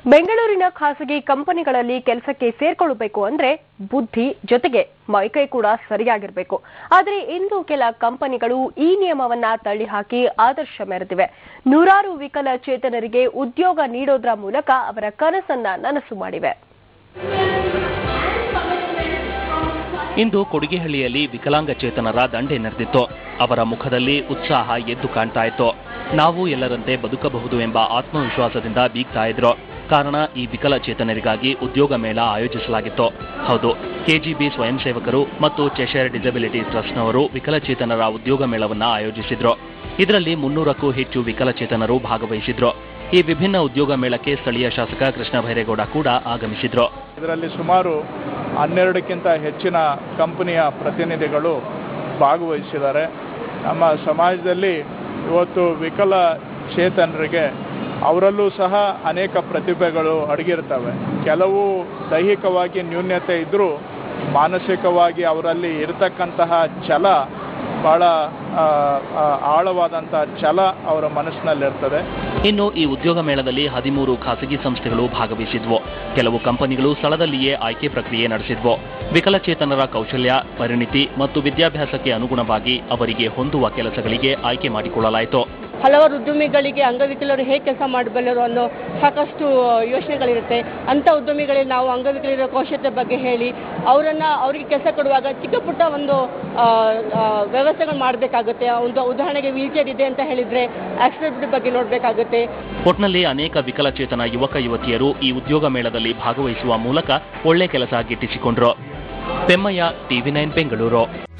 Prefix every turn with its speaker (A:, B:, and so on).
A: ಬೆಂಗಳೂರಿನ ಖಾಸಗಿ ಕಂಪನಿಗಳಲ್ಲಿ ಕೆಲಸಕ್ಕೆ ಸೇರ್ಕೊಳ್ಬೇಕು ಅಂದ್ರೆ ಬುದ್ಧಿ ಜೊತೆಗೆ ಮೈಕೈ ಕೂಡ ಸರಿಯಾಗಿರಬೇಕು ಆದರೆ ಇಂದು ಕೆಲ ಕಂಪನಿಗಳು ಈ ನಿಯಮವನ್ನ ತಳ್ಳಿಹಾಕಿ ಆದರ್ಶ ಮೆರೆದಿವೆ ನೂರಾರು ವಿಕಲಚೇತನರಿಗೆ ಉದ್ಯೋಗ ನೀಡೋದ್ರ ಮೂಲಕ ಅವರ ಕನಸನ್ನ ನನಸು ಮಾಡಿವೆ
B: ಇಂದು ಕೊಡಿಗೆಹಳ್ಳಿಯಲ್ಲಿ ವಿಕಲಾಂಗಚೇತನರ ದಂಡೆ ನೆರೆದಿತ್ತು ಅವರ ಮುಖದಲ್ಲಿ ಉತ್ಸಾಹ ಎದ್ದು ಕಾಣ್ತಾ ಇತ್ತು ನಾವು ಎಲ್ಲರಂತೆ ಬದುಕಬಹುದು ಎಂಬ ಆತ್ಮವಿಶ್ವಾಸದಿಂದ ಬೀಗ್ತಾ ಇದ್ರು ಕಾರಣ ಈ ವಿಕಲಚೇತನರಿಗಾಗಿ ಉದ್ಯೋಗ ಮೇಳ ಆಯೋಜಿಸಲಾಗಿತ್ತು ಹೌದು ಕೆಜಿಬಿ ಸ್ವಯಂ ಸೇವಕರು ಮತ್ತು ಚೆಶೈರ್ ಡಿಸಬಿಲಿಟಿ ಟ್ರಸ್ಟ್ನವರು ವಿಕಲಚೇತನರ ಉದ್ಯೋಗ ಮೇಳವನ್ನ ಆಯೋಜಿಸಿದ್ರು ಇದರಲ್ಲಿ ಮುನ್ನೂರಕ್ಕೂ ಹೆಚ್ಚು ವಿಕಲಚೇತನರು ಭಾಗವಹಿಸಿದ್ರು ಈ ವಿಭಿನ್ನ ಉದ್ಯೋಗ ಮೇಳಕ್ಕೆ ಸ್ಥಳೀಯ ಶಾಸಕ ಕೃಷ್ಣ ಭೈರೇಗೌಡ ಕೂಡ ಆಗಮಿಸಿದ್ರು
C: ಇದರಲ್ಲಿ ಸುಮಾರು ಹನ್ನೆರಡಕ್ಕಿಂತ ಹೆಚ್ಚಿನ ಕಂಪನಿಯ ಪ್ರತಿನಿಧಿಗಳು ಭಾಗವಹಿಸಿದ್ದಾರೆ ನಮ್ಮ ಸಮಾಜದಲ್ಲಿ ಇವತ್ತು ವಿಕಲಚೇತನರಿಗೆ ಅವರಲ್ಲೂ ಸಹ ಅನೇಕ ಪ್ರತಿಭೆಗಳು ಅಡಗಿರ್ತವೆ ಕೆಲವು ದೈಹಿಕವಾಗಿ ನ್ಯೂನ್ಯತೆ ಇದ್ದರೂ ಮಾನಸಿಕವಾಗಿ ಅವರಲ್ಲಿ ಇರತಕ್ಕಂತಹ ಛಲ ಬಹಳ ಆ, ಆ, ಆಳವಾದಂಥ ಛಲ ಅವರ ಮನಸ್ಸಿನಲ್ಲಿರ್ತದೆ
B: ಇನ್ನು ಈ ಉದ್ಯೋಗ ಮೇಳದಲ್ಲಿ ಹದಿಮೂರು ಖಾಸಗಿ ಸಂಸ್ಥೆಗಳು ಭಾಗವಹಿಸಿದ್ವು ಕೆಲವು ಕಂಪನಿಗಳು ಸ್ಥಳದಲ್ಲಿಯೇ ಆಯ್ಕೆ ಪ್ರಕ್ರಿಯೆ ನಡೆಸಿದ್ವು ವಿಕಲಚೇತನರ ಕೌಶಲ್ಯ ಪರಿಣಿತಿ ಮತ್ತು ವಿದ್ಯಾಭ್ಯಾಸಕ್ಕೆ ಅನುಗುಣವಾಗಿ ಅವರಿಗೆ ಹೊಂದುವ ಕೆಲಸಗಳಿಗೆ ಆಯ್ಕೆ ಮಾಡಿಕೊಳ್ಳಲಾಯಿತು
D: ಹಲವಾರು ಉದ್ಯಮಿಗಳಿಗೆ ಅಂಗವಿಕಲರು ಹೇಗೆ ಕೆಲಸ ಮಾಡಬಲ್ಲರು ಅನ್ನೋ ಸಾಕಷ್ಟು ಯೋಚನೆಗಳಿರುತ್ತೆ ಅಂಥ ಉದ್ಯಮಿಗಳಿಗೆ ನಾವು ಅಂಗವಿಕಲರ ಕೌಶಲ್ಯತೆ ಬಗ್ಗೆ ಹೇಳಿ ಅವರನ್ನ ಅವರಿಗೆ ಕೆಲಸ ಕೊಡುವಾಗ ಚಿಕ್ಕ ಪುಟ್ಟ ಒಂದು ಆ, ಆ, ವ್ಯವಸ್ಥೆಗಳು ಮಾಡಬೇಕಾಗುತ್ತೆ ಒಂದು ಉದಾಹರಣೆಗೆ ವೀಲ್ಚೇರ್ ಇದೆ ಅಂತ ಹೇಳಿದ್ರೆ ಆಕ್ಸಿಡೆಂಟ್ ಬಗ್ಗೆ ನೋಡಬೇಕಾಗುತ್ತೆ
B: ಒಟ್ನಲ್ಲಿ ಅನೇಕ ವಿಕಲಚೇತನ ಯುವಕ ಯುವತಿಯರು ಈ ಉದ್ಯೋಗ ಮೇಳದಲ್ಲಿ ಭಾಗವಹಿಸುವ ಮೂಲಕ ಒಳ್ಳೆ ಕೆಲಸ ಗಿಟ್ಟಿಸಿಕೊಂಡ್ರು ಪೆಮ್ಮಯ್ಯ ಟಿವಿ ನೈನ್ ಬೆಂಗಳೂರು